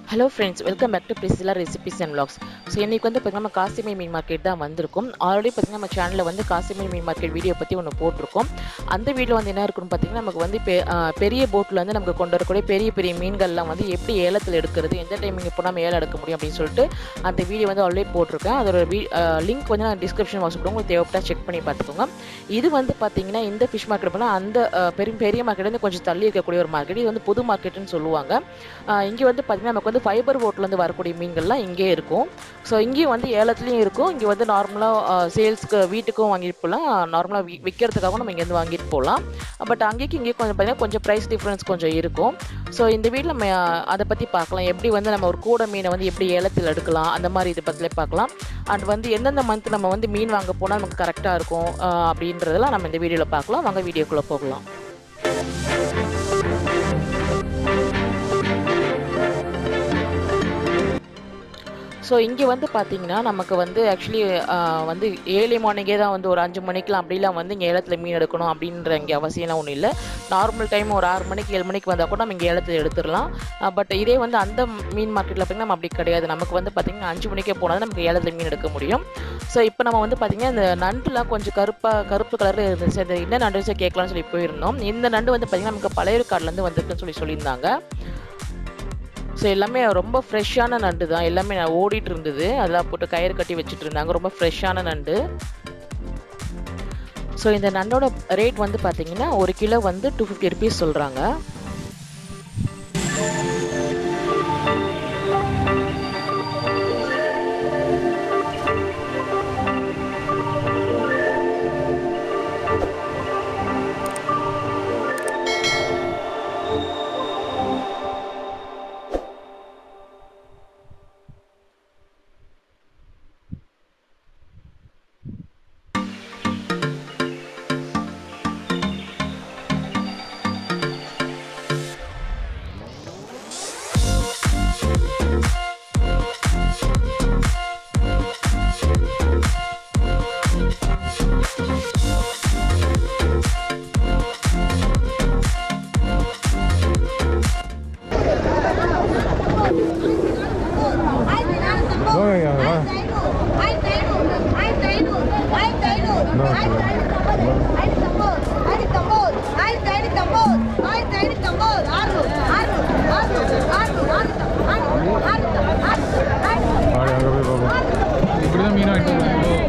Hello friends welcome back to Priscilla recipes and vlogs so இன்றைக்கி வந்து பார்த்திங்கன்னா நம்ம காசிமீர் மீன் மார்க்கெட் தான் வந்திருக்கும் ஆல்ரெடி பார்த்திங்கன்னா நம்ம சேனலில் வந்து காசிமீர் மீன் மார்க்கெட் வீடியோ பற்றி ஒன்று போட்டிருக்கோம் அந்த வீடியோ வந்து என்ன இருக்குன்னு பார்த்தீங்கன்னா நமக்கு வந்து பெ ஆஹ் பெரிய போட்டில் வந்து நமக்கு கொண்டு வரக்கூடிய பெரிய பெரிய மீன்கள்லாம் வந்து எப்படி ஏலத்தில் எடுக்கிறது எந்த டைமிங் எப்போ நம்ம ஏலம் எடுக்க முடியும் அப்படின்னு சொல்லிட்டு அந்த வீடியோ வந்து ஆல்ரெடி போட்டிருக்கேன் அதோட வீ லிங்க் வந்து நான் டிஸ்கிரிப்ஷன் பாக்ஸ் கூட உங்களுக்கு தேவைப்பட்டா செக் பண்ணி பார்த்துக்கோங்க இது வந்து பார்த்தீங்கன்னா இந்த ஃபிஷ் மார்க்கெட் போனால் அந்த ஆஹ் பெரிய பெரிய மார்க்கெட் வந்து கொஞ்சம் தள்ளி இருக்கக்கூடிய ஒரு மார்க்கெட் இது வந்து புது மார்க்கெட்டுன்னு சொல்லுவாங்க இங்கே வந்து பார்த்தீங்கன்னா நமக்கு வந்து ஃபைபர் போட்லேருந்து வரக்கூடிய மீன்கள்லாம் இங்கே இருக்கும் ஸோ இங்கேயும் வந்து ஏலத்துலேயும் இருக்கும் இங்கே வந்து நார்மலாக சேல்ஸ்க்கு வீட்டுக்கும் வாங்கிட்டு போகலாம் நார்மலாக வி விற்கிறதுக்காகவும் நம்ம இங்கேருந்து வாங்கிட்டு போகலாம் பட் அங்கேயும் இங்கேயும் கொஞ்சம் பார்த்தீங்கன்னா கொஞ்சம் ப்ரைஸ் டிஃப்ரென்ஸ் கொஞ்சம் இருக்கும் ஸோ இந்த வீட்டில் நம்ம அஹ், அதை பற்றி பார்க்கலாம் எப்படி வந்து நம்ம ஒரு கூடை மீனை வந்து எப்படி ஏலத்தில் எடுக்கலாம் அந்த மாதிரி இதை பற்றிலே பார்க்கலாம் அண்ட் வந்து எந்தெந்த மந்த் நம்ம வந்து மீன் வாங்க போனால் நமக்கு கரெக்டாக இருக்கும் அஹ், அப்படின்றதெல்லாம் நம்ம இந்த வீடியோவில் பார்க்கலாம் வாங்க வீடியோக்குள்ளே போகலாம் ஸோ இங்கே வந்து பார்த்தீங்கன்னா நமக்கு வந்து ஆக்சுவலி வந்து ஏர்லி மார்னிங்கே தான் வந்து ஒரு அஞ்சு மணிக்கெலாம் அப்படிலாம் வந்து இங்கே ஏலத்தில் மீன் எடுக்கணும் அப்படின்ற இங்கே அவசியம்லாம் ஒன்றும் இல்லை நார்மல் டைம் ஒரு ஆறு மணிக்கு ஏழு மணிக்கு வந்தால் கூட நம்ம இங்கே ஏலத்தில் எடுத்துடலாம் பட் இதே வந்து அந்த மீன் மார்க்கெட்டில் பார்த்தீங்கன்னா நம்ம அப்படி கிடையாது நமக்கு வந்து பார்த்திங்கன்னா அஞ்சு மணிக்கே போனால் தான் நமக்கு ஏலத்தில் மீன் எடுக்க முடியும் ஸோ இப்போ நம்ம வந்து பார்த்திங்கன்னா இந்த நண்டுலாம் கொஞ்சம் கருப்பாக கருப்பு கலரில் இருந்துச்சு அது என்ன நண்டு கேட்கலாம்னு சொல்லி போயிருந்தோம் இந்த நண்டு வந்து பார்த்திங்கன்னா நமக்கு பழையற்காடுலேருந்து வந்திருக்குன்னு சொல்லி சொல்லியிருந்தாங்க ஸோ எல்லாமே ரொம்ப ஃப்ரெஷ்ஷான நண்டு தான் எல்லாமே நான் ஓடிட்டு இருந்தது அதெல்லாம் போட்டு கயிறு கட்டி வச்சுட்டு இருந்தாங்க ரொம்ப ஃப்ரெஷ்ஷான நண்டு ஸோ இந்த நண்டோட ரேட் வந்து பார்த்தீங்கன்னா ஒரு கிலோ வந்து டூ ஃபிஃப்டி ருபீஸ் சொல்கிறாங்க ஆடி அங்கே போய் பார்ப்போம் இப்படி தான் மீன் வாங்கிட்டு வருவாங்க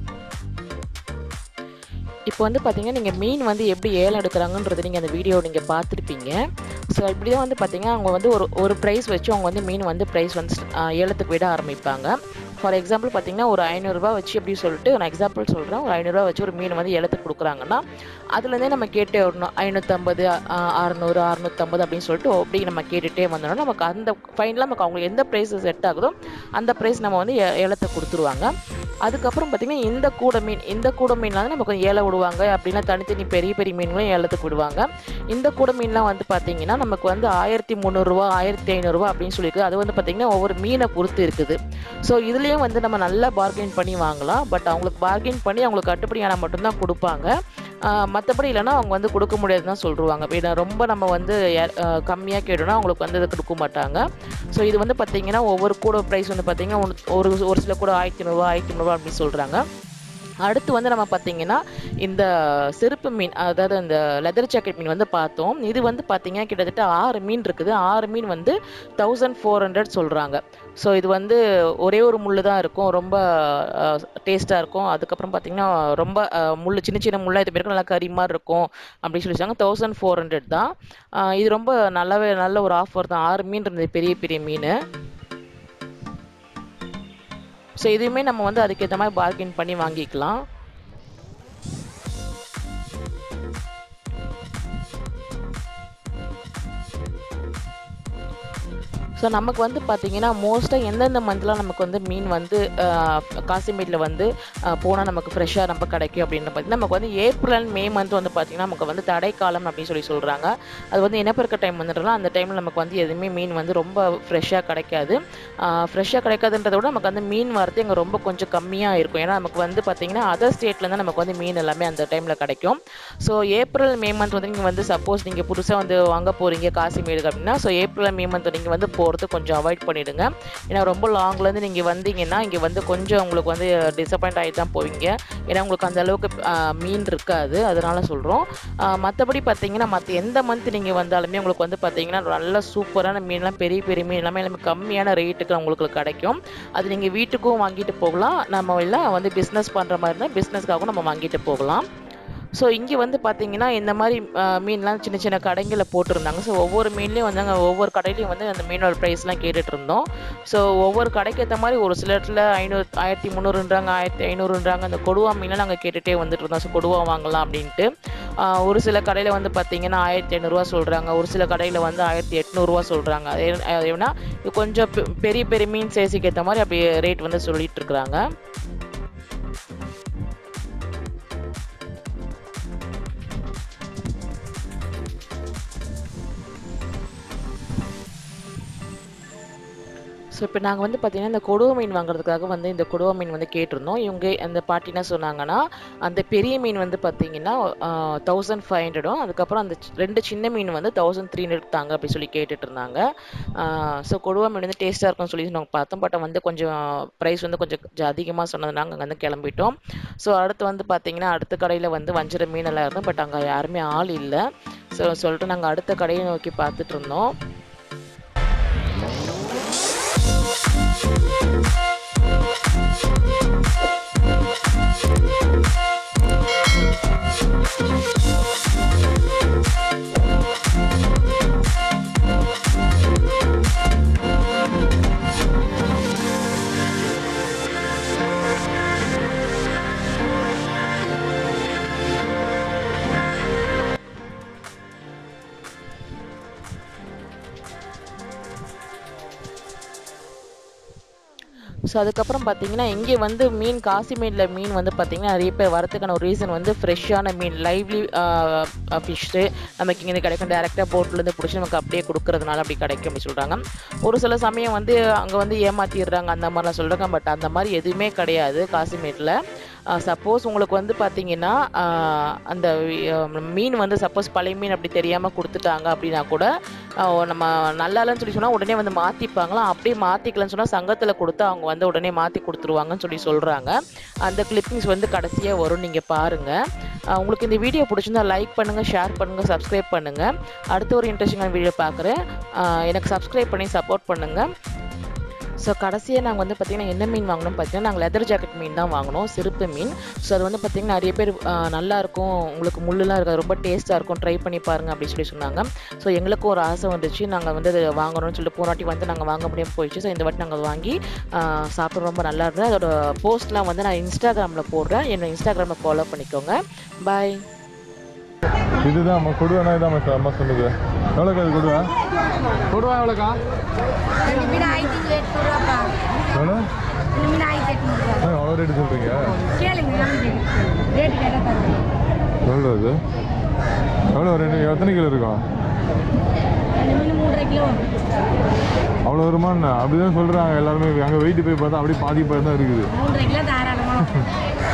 இப்போ வந்து பார்த்தீங்கன்னா நீங்கள் மீன் வந்து எப்படி ஏலம் எடுக்கிறாங்கன்றது நீங்கள் அந்த வீடியோ நீங்கள் பார்த்துருப்பீங்க ஸோ இப்படி தான் வந்து பார்த்தீங்கன்னா அவங்க வந்து ஒரு ஒரு ப்ரைஸ் வச்சு அவங்க வந்து மீன் வந்து ப்ரைஸ் வந்து ஆஹ், ஏலத்துக்கு விட ஆரம்பிப்பாங்க ஃபார் எக்ஸாம்பிள் பார்த்தீங்கன்னா ஒரு ஐநூறுரூவா வச்சு எப்படி சொல்லிட்டு நான் எக்ஸாம்பிள் சொல்கிறேன் ஒரு ஐநூறுரூவா வச்சு ஒரு மீன் வந்து ஏலத்துக்கு கொடுக்குறாங்கன்னா அதுலேருந்தே நம்ம கேட்டே வரணும் ஐநூற்றம்பது அறநூறு அறநூற்றம்பது அப்படின்னு சொல்லிட்டு அப்படி நம்ம கேட்டுகிட்டே வந்தோம்னா நமக்கு அந்த ஃபைனலாக நமக்கு அவங்களுக்கு எந்த ப்ரைஸ் செட் ஆகுதோ அந்த ப்ரைஸ் நம்ம வந்து ஏ- ஏலத்தை கொடுத்துருவாங்க அதுக்கப்புறம் பார்த்தீங்கன்னா இந்த கூடை மீன் இந்த கூடை மீன்லாம் நமக்கு கொஞ்சம் ஏலம் விடுவாங்க அப்படின்னா தனித்தனி பெரிய பெரிய மீன்களும் ஏலத்துக்கு விடுவாங்க இந்த கூடை மீன்லாம் வந்து பார்த்தீங்கன்னா நமக்கு வந்து ஆயிரத்தி முந்நூறுரூவா ஆயிரத்தி ஐநூறுரூவா அப்படின்னு சொல்லியிருக்கு அது வந்து பார்த்தீங்கன்னா ஒவ்வொரு மீனை பொறுத்து இருக்குது ஸோ இதுலேயும் வந்து நம்ம நல்லா பார்கெயின் பண்ணி வாங்கலாம் பட் அவங்களுக்கு பார்கெயின் பண்ணி அவங்களுக்கு கட்டுப்படியான மட்டும்தான் கொடுப்பாங்க மற்றபடி இல்லைன்னா அவங்க வந்து கொடுக்க முடியாதுன்னு தான் சொல்லிடுவாங்க இப்போ இதை ரொம்ப நம்ம வந்து கம்மியாக கேட்டோம்னா அவங்களுக்கு வந்து இதை கொடுக்க மாட்டாங்க ஸோ இது வந்து பார்த்தீங்கன்னா ஒவ்வொரு கூட ப்ரைஸ் வந்து பார்த்தீங்கன்னா ஒன்று- ஒரு ஒரு சில கூட ஆயிரத்தி ஐநூறுரூவா ஆயிரத்தி ஐநூறுரூவா அப்படின்னு சொல்கிறாங்க அடுத்து வந்து நம்ம பார்த்தீங்கன்னா இந்த செருப்பு மீன் அதாவது இந்த லெதர் ஜாக்கெட் மீன் வந்து பார்த்தோம் இது வந்து பார்த்தீங்கன்னா கிட்டத்தட்ட ஆறு மீன் இருக்குது ஆறு மீன் வந்து தௌசண்ட் ஃபோர் ஹண்ட்ரட் சொல்கிறாங்க ஸோ இது வந்து ஒரே ஒரு முள் தான் இருக்கும் ரொம்ப டேஸ்ட்டாக இருக்கும் அதுக்கப்புறம் பார்த்தீங்கன்னா ரொம்ப அஹ், முள் சின்ன சின்ன முள்ளாக இது பேருக்கு நல்லா கறி மாதிரி இருக்கும் அப்படின்னு சொல்லி சொன்னாங்க தௌசண்ட் ஃபோர் ஹண்ட்ரட் தான் அஹ், இது ரொம்ப நல்லாவே நல்ல ஒரு ஆஃபர் தான் ஆறு மீன் இருந்தது பெரிய பெரிய மீன் ஸோ இதுவுமே நம்ம வந்து அதுக்கேற்ற மாதிரி பார்கெயின் பண்ணி வாங்கிக்கலாம் ஸோ நமக்கு வந்து பார்த்தீங்கன்னா மோஸ்ட்டாக எந்தெந்த மந்த்லாம் நமக்கு வந்து மீன் வந்து ஆஹ், காசிமேட்டில் வந்து போனால் நமக்கு ஃப்ரெஷ்ஷாக நம்ம கிடைக்கும் அப்படின்னு பார்த்தீங்கன்னா நமக்கு வந்து ஏப்ரல் அண்ட் மே மந்த் வந்து பார்த்தீங்கன்னா நமக்கு வந்து தடைக்காலம் அப்படின்னு சொல்லி சொல்கிறாங்க அது வந்து இனப்பெருக்க டைம் வந்துட்டுலாம் அந்த டைமில் நமக்கு வந்து எதுவுமே மீன் வந்து ரொம்ப ஃப்ரெஷ்ஷாக கிடைக்காது ஃப்ரெஷ்ஷாக கிடைக்காதுன்றத விட நமக்கு வந்து மீன் வரது இங்கே ரொம்ப கொஞ்சம் கம்மியாக இருக்கும் ஏன்னா நமக்கு வந்து பார்த்தீங்கன்னா அதர் ஸ்டேட்லேருந்து நமக்கு வந்து மீன் எல்லாமே அந்த டைமில் கிடைக்கும் ஸோ ஏப்ரல் மே மந்த் வந்து நீங்கள் வந்து சப்போஸ் நீங்கள் புதுசாக வந்து வாங்க போகிறீங்க காசிமேடுக்கு அப்படின்னா ஸோ ஏப்ரல் மே மந்த் நீங்கள் வந்து போகிறதா போகிறது கொஞ்சம் அவாய்ட் பண்ணிவிடுங்க ஏன்னா ரொம்ப லாங்லேருந்து நீங்கள் வந்தீங்கன்னா இங்கே வந்து கொஞ்சம் உங்களுக்கு வந்து டிசப்பாயிண்ட் ஆகி தான் போவீங்க ஏன்னா உங்களுக்கு அந்த அளவுக்கு ஆஹ், மீன் இருக்காது அதனால சொல்கிறோம் மற்றபடி பார்த்தீங்கன்னா மற்ற எந்த மந்த் நீங்கள் வந்தாலுமே உங்களுக்கு வந்து பார்த்தீங்கன்னா நல்ல சூப்பரான மீன்லாம் பெரிய பெரிய மீன் எல்லாமே எல்லாமே கம்மியான ரேட்டுக்கு உங்களுக்கு கிடைக்கும் அது நீங்கள் வீட்டுக்கும் வாங்கிட்டு போகலாம் நம்ம எல்லாம் வந்து பிஸ்னஸ் பண்ணுற மாதிரி இருந்தால் பிஸ்னஸ்க்காகவும் நம்ம வாங்கிட்டு போகலாம் ஸோ இங்கே வந்து பார்த்தீங்கன்னா இந்த மாதிரி ஆஹ், மீன்லாம் சின்ன சின்ன கடைங்களில் போட்டிருந்தாங்க ஸோ ஒவ்வொரு மீன்லேயும் வந்து அங்கே ஒவ்வொரு கடையிலையும் வந்து அந்த மீனோட ப்ரைஸ்லாம் கேட்டுட்டு இருந்தோம் ஸோ ஒவ்வொரு கடைக்கு ஏற்ற மாதிரி ஒரு சில இடத்துல ஐநூறு ஆயிரத்தி முந்நூறுன்றாங்க ஆயிரத்தி ஐநூறுன்றாங்க அந்த கொடுவா மீன்லாம் நாங்கள் கேட்டுகிட்டே வந்துட்டு இருந்தோம் ஸோ கொடுவா வாங்கலாம் அப்படின்ட்டு ஆஹ், ஒரு சில கடையில் வந்து பார்த்தீங்கன்னா ஆயிரத்தி ஐநூறுரூவா சொல்கிறாங்க ஒரு சில கடையில் வந்து ஆயிரத்தி எட்நூறுரூவா சொல்கிறாங்க அது ஏன்னா இது கொஞ்சம் பெ- பெரிய பெரிய மீன் சைஸுக்கு ஏற்ற மாதிரி அப்படியே ரேட் வந்து சொல்லிட்டு இருக்கிறாங்க ஸோ இப்போ நாங்கள் வந்து பார்த்தீங்கன்னா இந்த கொடுவா மீன் வாங்குறதுக்காக வந்து இந்த கொடுவா மீன் வந்து கேட்டிருந்தோம் இவங்க அந்த பாட்டி என்ன சொன்னாங்கன்னா அந்த பெரிய மீன் வந்து பார்த்தீங்கன்னா தௌசண்ட் ஃபைவ் ஹண்ட்ரடும் அதுக்கப்புறம் அந்த சி- ரெண்டு சின்ன மீன் வந்து தௌசண்ட் த்ரீ ஹண்ட்ரட் தாங்க அப்படி சொல்லி கேட்டுட்டு இருந்தாங்க ஸோ கொடுவா மீன் வந்து டேஸ்ட்டாக இருக்கும்னு சொல்லி நாங்கள் பார்த்தோம் பட் வந்து கொஞ்சம் ப்ரைஸ் வந்து கொஞ்சம் கொஞ்சம் அதிகமாக சொன்னதுனால அங்கே வந்து கிளம்பிட்டோம் ஸோ அடுத்து வந்து பார்த்தீங்கன்னா அடுத்த கடையில் வந்து வஞ்சிர மீன் எல்லாம் இருந்தோம் பட் அங்கே யாருமே ஆள் இல்லை ஸோ சொல்லிட்டு நாங்கள் அடுத்த கடையை நோக்கி பார்த்துட்டு இருந்தோம் ஸோ அதுக்கப்புறம் பார்த்தீங்கன்னா இங்கே வந்து மீன் காசி மீனில் மீன் வந்து பார்த்தீங்கன்னா நிறைய பேர் வரதுக்கான ஒரு ரீசன் வந்து ஃப்ரெஷ்ஷான மீன் லைவ்லி ஃபிஷ்ஷு நமக்கு இங்கே கிடைக்கும் டேரெக்டாக போட்லேருந்து பிடிச்சி நமக்கு அப்படியே கொடுக்கறதுனால அப்படி கிடைக்கும் அப்படின்னு சொல்கிறாங்க ஒரு சில சமயம் வந்து அங்கே வந்து ஏமாற்றிடுறாங்க அந்த மாதிரிலாம் சொல்கிறாங்க பட் அந்த மாதிரி எதுவுமே கிடையாது காசிமேட்டில் சப்போஸ் உங்களுக்கு வந்து பார்த்தீங்கன்னா ஆஹ், அந்த அஹ், மீன் வந்து சப்போஸ் பழைய மீன் அப்படி தெரியாமல் கொடுத்துட்டாங்க அப்படின்னா கூட ஆஹ், நம்ம நல்லா இல்லைன்னு சொல்லி சொன்னால் உடனே வந்து மாற்றிப்பாங்களாம் அப்படியே மாற்றிக்கலன்னு சொன்னால் சங்கத்தில் கொடுத்து அவங்க வந்து உடனே மாற்றி கொடுத்துருவாங்கன்னு சொல்லி சொல்கிறாங்க அந்த கிளிப்பிங்ஸ் வந்து கடைசியாக வரும் நீங்கள் பாருங்கள் உங்களுக்கு இந்த வீடியோ பிடிச்சிருந்தா லைக் பண்ணுங்கள் ஷேர் பண்ணுங்கள் சப்ஸ்கிரைப் பண்ணுங்கள் அடுத்த ஒரு இன்ட்ரெஸ்டிங்கான வீடியோ பார்க்குறேன் எனக்கு சப்ஸ்கிரைப் பண்ணி சப்போர்ட் பண்ணுங்கள் ஸோ கடைசியாக நாங்கள் வந்து பார்த்திங்கன்னா என்ன மீன் வாங்கினோம் பார்த்தீங்கன்னா நாங்கள் லெதர் ஜாக்கெட் மீன் தான் வாங்கினோம் சிறுப்பு மீன் ஸோ அது வந்து பார்த்திங்கன்னா நிறைய பேர் ஆ, நல்லா இருக்கும் உங்களுக்கு முள்ளுலாம் இருக்காது ரொம்ப டேஸ்ட்டாக இருக்கும் ட்ரை பண்ணி பாருங்க அப்படின்னு சொல்லி சொன்னாங்க ஸோ எங்களுக்கும் ஒரு ஆசை வந்துச்சு நாங்கள் வந்து அது வாங்கணும்னு சொல்லிட்டு போன வாட்டி வந்து நாங்கள் வாங்க முடியாமல் போயிடுச்சு ஸோ இந்த வாட்டி நாங்கள் வாங்கி ஆ, சாப்பிட ரொம்ப நல்லா இருந்தது அதோட போஸ்ட்லாம் வந்து நான் இன்ஸ்டாகிராமில் போடுறேன் என்னோட இன்ஸ்டாகிராமை ஃபாலோ பண்ணிக்கோங்க பாய் இதுதான் அம்மா கொடுவானா இதான் அம்மா அம்மா சொன்னது எவ்வளோக்கா அது கொடுவா கொடுவா எவ்வளோக்கா ரெண்டு மீன் ஆயிரத்தி எட்நூறுவாப்பா எவ்வளோ ரெண்டு மீன் ஆயிரத்தி எட்நூறுவா ஆ, அவ்வளோ ரேட்டு சொல்கிறீங்க கேளுங்க நம்பி ரேட்டு கேட்டால் தருவேன் எவ்வளோ அது எவ்வளோ ரெண்டு எத்தனை கிலோ இருக்கும் ரெண்டு மீன் மூன்றரை கிலோ வரும் அவ்வளோ வருமா என்ன அப்படி தான் சொல்கிறாங்க எல்லாருமே அங்கே வெயிட்டு போய் பார்த்தா அப்படியே பாதி பாதி தான் இருக்குது மூன்றரை கிலோ தாராளமாக வரும்.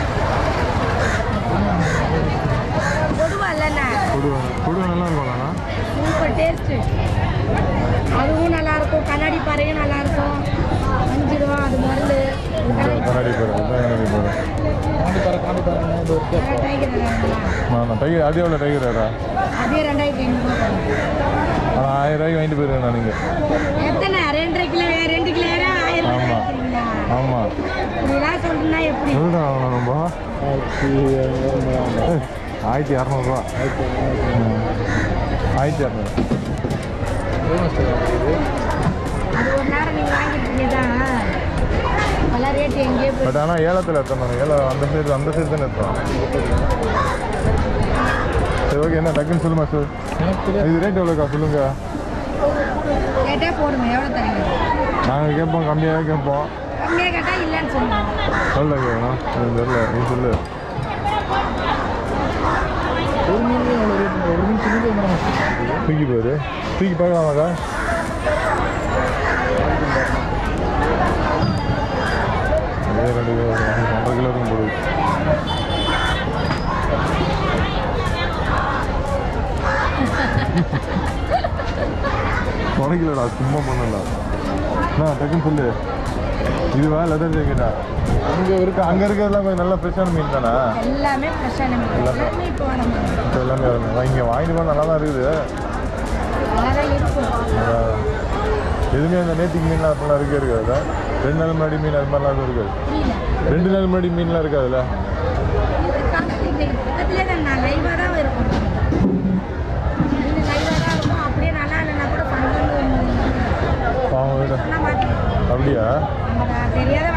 கொடுவா இல்லைண்ணா கொடுவா கொடுவா நல்லா இருக்கும்ண்ணா சூப்பர் டேஸ்ட்டு அதுவும் நல்லா இருக்கும் கண்ணாடி பாறையும் நல்லா இருக்கும் அஞ்சு ரூபா அது மருந்து கண்ணாடி பேர் அதுதான் கண்ணாடி பேர் டைகர் நல்லா. நான் டைகர் அது எவ்வளோ டைகர் வேறா அதே ரெண்டாயிரத்தி ஐநூறுபா ஆனால் ஆயிரம் ரூபாய்க்கு வாங்கிட்டு போயிருக்கேன் நீங்கள் எத்தனை ரெண்டரை கிலோ ரெண்டு கிலோ ஆயிரம் ரூபாய் ஆமா. கேட்குறீங்களா ஆமாம் இப்படிலாம் சொல்றேன்னா எப்படி எவ்வளோ வாங்கலாம் ரொம்ப ஏய், ஆயிரத்தி இரநூறுவா ஆயிரத்தி இரநூறு அது ஒரு நேரம் நீங்கள் வாங்கிட்டீங்க தான் இப்போல்லாம் ரேட்டு எங்கேயோ போய் பட் ஆனால் ஏலத்தில் எடுத்தோம் ஏலம் அந்த சைடு அந்த சைடு தானே எடுத்தோம் சரி ஓகே என்ன டக்குன்னு சொல்லுமா சார் இது ரேட் எவ்வளோக்கா சொல்லுங்க கேட்டே போடுங்க எவ்வளோ தரீங்க நாங்கள் கேட்போம் கம்மியாக கேட்போம் கம்மியாக கேட்டால் இல்லைன்னு சொல்லுங்க சொல்ல கேட்கணும் எனக்கு தெரியல நீ சொல்லு தூக்கி போயிரு தூக்கி பார்க்கலாமாக்கா அதே ரெண்டு கிலோ ஒன்றரை கிலோ இருக்கும் போடுது ஒன்றரை கிலோடா சும்மா பண்ணல அண்ணா டக்குன்னு சொல்லு இதுவா லெதர் ஜாக்கெட்டா அங்கே இருக்க அங்கே இருக்கிறதெல்லாம் கொஞ்சம் நல்ல ஃப்ரெஷ்ஷான மீன் தானா எல்லாமே ஃப்ரெஷ்ஷான மீன் எல்லாமே இப்போ வர மீன் இப்போ எல்லாமே வருங்க இங்கே வாங்கிட்டு போனால் நல்லா தான் இருக்குது வேற இருக்கும் அதான். எதுவுமே அந்த நேத்திக்கு மீன்லாம் அப்படிலாம் இருக்கே இருக்காதுல்ல ரெண்டு நாள் முன்னாடி மீன் அது மாதிரிலாம் எதுவும் இருக்காது புரியல ரெண்டு நாள் முன்னாடி மீன்லாம் இருக்காதுல்ல பக்கத்துலேயே தான் நான் லைவாக தான் இருக்கும் இது லைவாக தான் இருக்கும் அப்படியே நல்லா இல்லைன்னா கூட ஃபங்க்ஷன் பாவம் விட மாற்றி அப்படியா நமக்கு தெரியாத